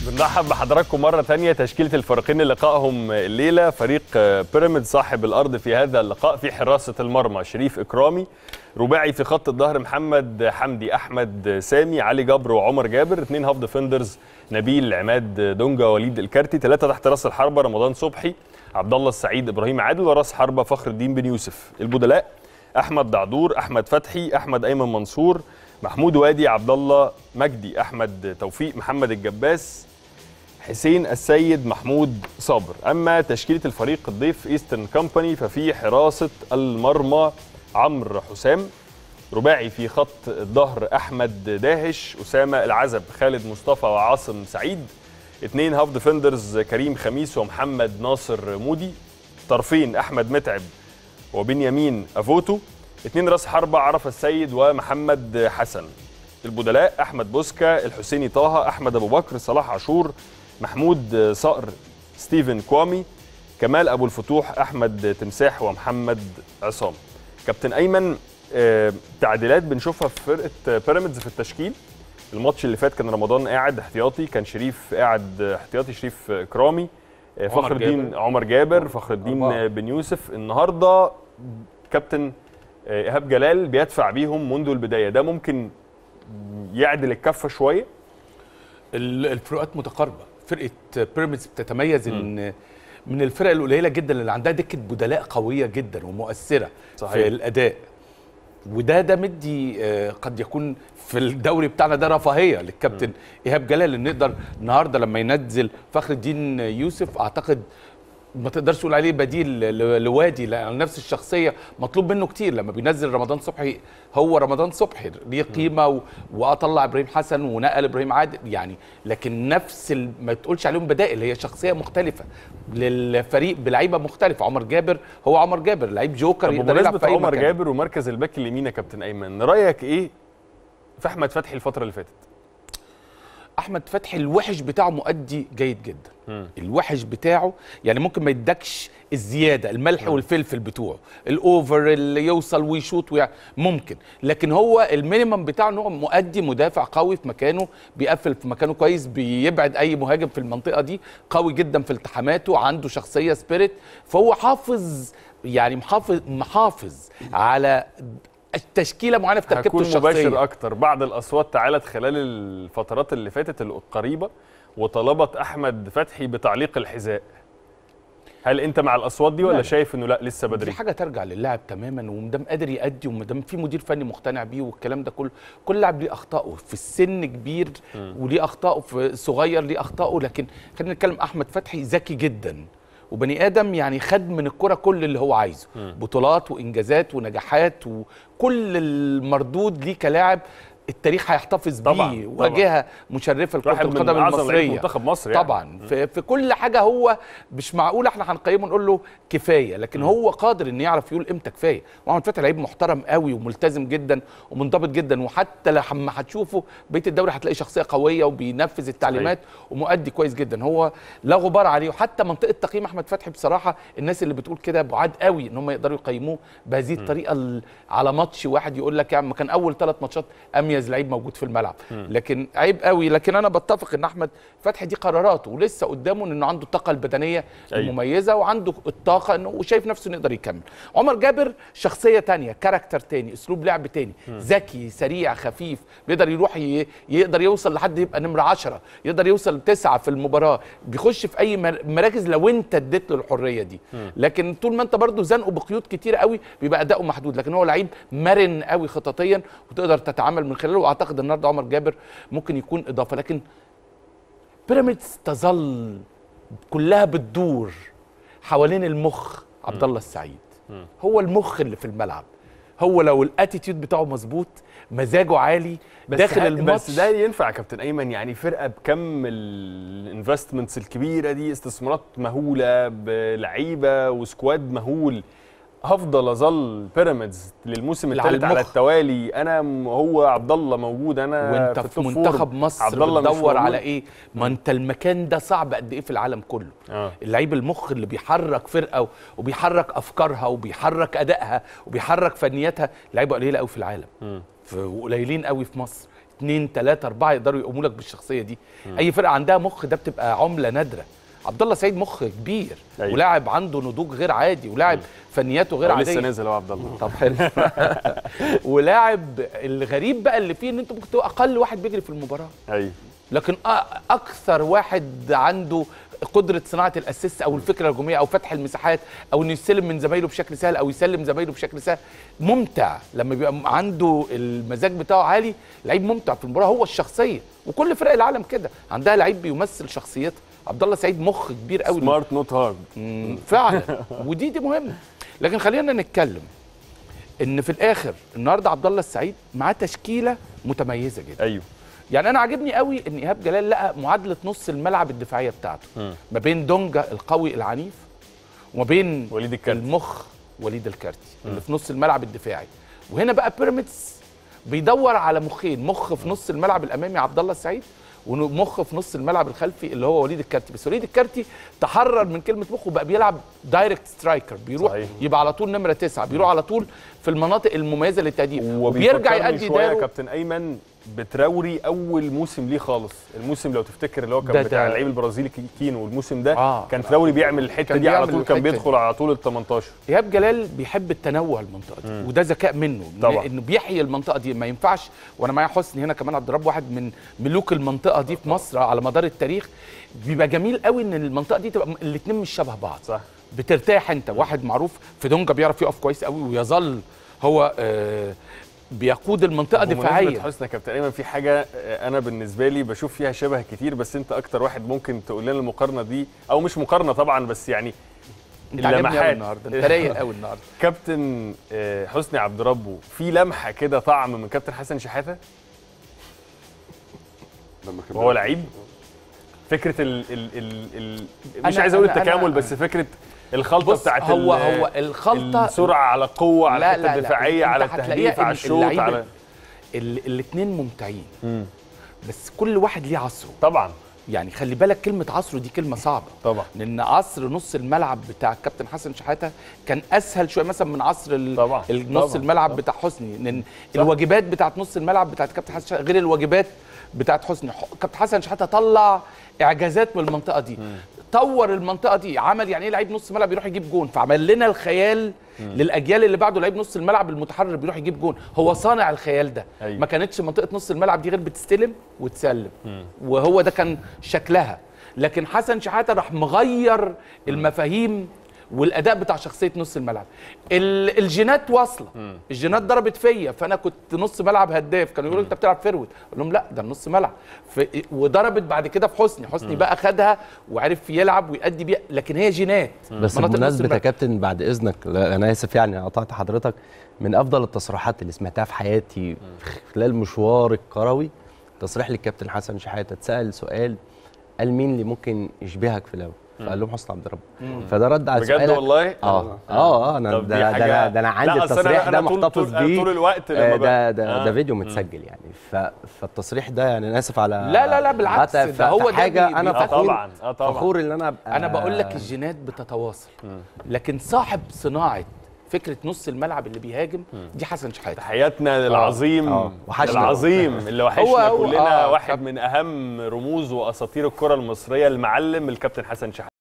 بنرحب بحضراتكم مرة تانية تشكيلة الفريقين اللي لقائهم الليلة فريق بيراميد صاحب الأرض في هذا اللقاء في حراسة المرمى شريف إكرامي رباعي في خط الظهر محمد حمدي أحمد سامي علي جبر وعمر جابر اثنين هاف ديفندرز نبيل عماد دونجا وليد الكارتي ثلاثة تحت راس الحربة رمضان صبحي عبد الله السعيد إبراهيم عادل وراس حربة فخر الدين بن يوسف البدلاء أحمد دعدور أحمد فتحي أحمد أيمن منصور محمود وادي عبد الله مجدي احمد توفيق محمد الجباس حسين السيد محمود صابر اما تشكيله الفريق الضيف ايسترن كومباني ففي حراسه المرمى عمرو حسام رباعي في خط الظهر احمد داهش اسامه العزب خالد مصطفى وعاصم سعيد اثنين هاف ديفندرز كريم خميس ومحمد ناصر مودي طرفين احمد متعب وبنيامين افوتو اثنين راس حربة عرف السيد ومحمد حسن البدلاء احمد بوسكا الحسيني طه احمد ابو بكر صلاح عاشور محمود صقر ستيفن كوامي كمال ابو الفتوح احمد تمساح ومحمد عصام كابتن ايمن آه، تعديلات بنشوفها في فرقه بيراميدز في التشكيل الماتش اللي فات كان رمضان قاعد احتياطي كان شريف قاعد احتياطي شريف كرامي آه، عمر فخر الدين جابر. عمر جابر فخر الدين أربعة. بن يوسف النهارده كابتن آه، ايهاب جلال بيدفع بيهم منذ البدايه ده ممكن يعدل الكفه شويه ال- الفروقات متقاربه فرقه بيراميدز بتتميز ان من الفرق القليله جدا اللي عندها دكه بدلاء قويه جدا ومؤثره صحيح. في الاداء وده ده مدي آه، قد يكون في الدوري بتاعنا ده رفاهيه للكابتن ايهاب جلال ان نقدر النهارده لما ينزل فخر الدين يوسف اعتقد ما تقدرش تقول عليه بديل ل- لوادي لان نفس الشخصيه مطلوب منه كتير لما بينزل رمضان صبحي هو رمضان صبحي ليه قيمه و... واطلع ابراهيم حسن ونقل ابراهيم عادل يعني لكن نفس ال... ما تقولش عليهم بدائل هي شخصيه مختلفه للفريق بلعيبه مختلفه عمر جابر هو عمر جابر لعيب جوكر طب يقدر يلعب بمناسبه في اي عمر مكان جابر ومركز الباك اليمين يا كابتن ايمن رايك ايه في احمد فتحي الفتره اللي فاتت احمد فتحي الوحش بتاعه مؤدي جيد جدا مم. الوحش بتاعه يعني ممكن ما يدكش الزياده الملح والفلفل بتوعه الاوفر اللي يوصل ويشوط ويع... ممكن لكن هو المينيمم بتاعه ان هو مؤدي مدافع قوي في مكانه بيقفل في مكانه كويس بيبعد اي مهاجم في المنطقه دي قوي جدا في التحاماته عنده شخصيه سبيريت فهو حافظ يعني محافظ محافظ على تشكيله معينه في تركيبته هكون الشخصيه مباشر اكتر بعض الاصوات تعالت خلال الفترات اللي فاتت القريبه وطلبت احمد فتحي بتعليق الحذاء هل انت مع الاصوات دي لا ولا لا. شايف انه لا لسه دي بدري حاجه ترجع للاعب تماما ومدام قادر يأدي ومدام في مدير فني مقتنع بيه والكلام ده كله كل لاعب ليه اخطائه في السن كبير وليه اخطائه في صغير ليه اخطائه لكن خلينا نتكلم احمد فتحي ذكي جدا وبني ادم يعني خد من الكره كل اللي هو عايزه بطولات وانجازات ونجاحات وكل المردود ليه كلاعب التاريخ هيحتفظ طبعاً، بيه طبعاً. واجهه مشرفه لكره واحد من القدم أعظم لعيبة المصريه منتخب مصر يعني. طبعا في, في كل حاجه هو مش معقول احنا هنقيمه نقول له كفايه لكن هو قادر ان يعرف يقول امتى كفايه واحمد فتحي لعيب محترم قوي وملتزم جدا ومنضبط جدا وحتى لما هتشوفه بقيه الدوري هتلاقي شخصيه قويه وبينفذ التعليمات ومؤدي كويس جدا هو لا غبار عليه وحتى منطقه تقييم احمد فتحي بصراحه الناس اللي بتقول كده بعاد قوي ان هم يقدروا يقيموه بهذه الطريقه ال- على ماتش واحد يقول لك يا عم كان اول ثلاث ماتشات اميز لعيب موجود في الملعب لكن عيب قوي لكن انا بتفق ان احمد فتحي دي قراراته ولسه قدامه انه عنده الطاقه البدنيه أيوة. المميزه وعنده الطاقه انه وشايف نفسه انه يقدر يكمل عمر جابر شخصيه تانية كاركتر تاني اسلوب لعب تاني ذكي سريع خفيف بيقدر يروح ي... يقدر يوصل لحد يبقى نمره 10 يقدر يوصل تسعة في المباراه بيخش في اي مر- مراكز لو انت اديت له الحريه دي لكن طول ما انت برضه زنقه بقيود كتير قوي بيبقى اداؤه محدود لكن هو لعيب مرن قوي خططيا وتقدر تتعامل من خلاله واعتقد النهارده عمر جابر ممكن يكون اضافه لكن بيراميدز تظل كلها بتدور حوالين المخ عبد الله السعيد هو المخ اللي في الملعب هو لو الاتيتيود بتاعه مظبوط مزاجه عالي بس داخل ه- الماتش بس ده ينفع يا كابتن ايمن يعني فرقه بكم الانفستمنتس الكبيره دي استثمارات مهوله بلعيبه وسكواد مهول هفضل اظل بيراميدز للموسم اللي على الثالث على المخ. التوالي انا م- هو عبد الله موجود انا وانت في التوب فور. منتخب مصر عبد الله مش بتدور على موجود. ايه ما انت المكان ده صعب قد ايه في العالم كله آه. اللعيب المخ اللي بيحرك فرقه وبيحرك افكارها وبيحرك ادائها وبيحرك فنياتها لعيبه قليله قوي في العالم ف- وقليلين قوي في مصر اثنين ثلاثة أربعة يقدروا يقوموا لك بالشخصية دي أي فرقة عندها مخ ده بتبقى عملة نادرة عبد الله سعيد مخ كبير أيوة. ولاعب عنده نضوج غير عادي ولاعب فنياته غير هو عادية لسه نازل اهو عبد الله طب حلو ولاعب الغريب بقى اللي فيه ان انت ممكن تبقى اقل واحد بيجري في المباراه ايوه لكن أ- اكثر واحد عنده قدره صناعه الاسيست او الفكره الهجوميه او فتح المساحات او انه يستلم من زمايله بشكل سهل او يسلم زمايله بشكل سهل ممتع لما بيبقى عنده المزاج بتاعه عالي لعيب ممتع في المباراه هو الشخصيه وكل فرق العالم كده عندها لعيب بيمثل شخصيتها عبد الله سعيد مخ كبير قوي سمارت نوت هارد مم، فعلا ودي دي مهمه لكن خلينا نتكلم ان في الاخر النهارده عبد الله السعيد معاه تشكيله متميزه جدا ايوه يعني انا عاجبني قوي ان ايهاب جلال لقى معادله نص الملعب الدفاعيه بتاعته ما بين دونجا القوي العنيف وما بين وليد الكارتي. المخ وليد الكارتي اللي في نص الملعب الدفاعي وهنا بقى بيراميدز بيدور على مخين مخ في نص الملعب الامامي عبد الله السعيد ومخ في نص الملعب الخلفي اللي هو وليد الكارتي بس وليد الكارتي تحرر من كلمه مخ وبقى بيلعب دايركت سترايكر بيروح صحيح. يبقى على طول نمره تسعه بيروح على طول في المناطق المميزه للتهديف وبيرجع وبيرجع يأدي شويه يا داره كابتن ايمن بتراوري اول موسم ليه خالص الموسم لو تفتكر اللي هو ده- كان بتاع ده- اللعيب البرازيلي كي- كينو والموسم ده آه. كان تراوري بيعمل الحته كان دي على بيعمل طول كان الحتة بيدخل على طول ال 18 ايهاب جلال بيحب التنوع المنطقه دي وده ذكاء منه إن- طبعا. انه بيحيي المنطقه دي ما ينفعش وانا معايا حسني هنا كمان عبد الرب واحد من ملوك المنطقه دي في مصر على مدار التاريخ بيبقى جميل قوي ان المنطقه دي تبقى الاثنين مش شبه بعض صح بترتاح انت واحد معروف في دونجا بيعرف يقف كويس قوي ويظل هو آه بيقود المنطقه بمناسبة دفاعيا حسني يا كابتن ايمن في حاجه آه، انا بالنسبه لي بشوف فيها شبه كتير بس انت اكتر واحد ممكن تقول لنا المقارنه دي او مش مقارنه طبعا بس يعني انت عجبني قوي اللمحات. النهارده انت رايق قوي النهارده كابتن آه، حسني عبد ربه في لمحه كده طعم من كابتن حسن شحاته لما كان وهو لعيب فكره ال ال ال ال مش أنا- عايز اقول أنا- أنا- التكامل بس فكره الخلطه بص بتاعت هو ال- هو الخلطه السرعه على القوه على لا، الحته لا، لا. الدفاعيه أنت على هتلاقيها التهديف على إن الشوط اللعيبة على الاثنين ممتعين بس كل واحد ليه عصره طبعا يعني خلي بالك كلمة عصره دي كلمة صعبة طبعا. لأن عصر نص الملعب بتاع الكابتن حسن شحاتة كان أسهل شوية مثلا من عصر ال- طبعا. النص طبعا. الملعب بتاع حسني لأن الواجبات بتاعت نص الملعب بتاعت كابتن حسن شحاتة غير الواجبات بتاعت حسني ح- كابتن حسن شحاتة طلع إعجازات من المنطقة دي طور المنطقة دي عمل يعني إيه لعيب نص ملعب يروح يجيب جون فعمل لنا الخيال للأجيال اللي بعده لعيب نص الملعب المتحرر بيروح يجيب جون هو صانع الخيال ده أيوة. ما كانتش منطقه نص الملعب دي غير بتستلم وتسلم وهو ده كان شكلها لكن حسن شحاته راح مغير المفاهيم والاداء بتاع شخصيه نص الملعب ال- الجينات واصله الجينات ضربت فيا فانا كنت نص ملعب هداف كانوا يقولوا انت بتلعب فيرود اقول لهم لا ده نص ملعب ف... وضربت بعد كده في حسني حسني بقى خدها وعرف يلعب ويأدي بيها لكن هي جينات بس مناطق نص بمناسبه يا الملعب. كابتن بعد اذنك لا، انا اسف يعني قطعت حضرتك من افضل التصريحات اللي سمعتها في حياتي خلال مشوار الكروي تصريح للكابتن حسن شحاته اتسال سؤال قال مين اللي ممكن يشبهك في الاول فقال لهم حسن عبد ربه فده رد على بجد سؤالك والله اه اه اه انا طب ده, دي ده, حاجة- انا ده انا عندي لا، أصل أنا- التصريح أنا ده طول- محتفظ طول- بيه طول الوقت لما آه، ب- ده ده, آه. ده فيديو متسجل يعني ف فالتصريح ده يعني انا اسف على لا، لا، لا، بالعكس، حتى ده هو ده حاجه بي- انا بي- آه فخور طبعا اه طبعا فخور ان انا ابقى انا بقول لك الجينات بتتواصل لكن صاحب صناعه فكره نص الملعب اللي بيهاجم دي حسن شحاته تحياتنا للعظيم آه. وحشنا. العظيم اللي هو- وحشنا هو- كلنا آه، واحد كابتن. من اهم رموز واساطير الكره المصريه المعلم الكابتن حسن شحاته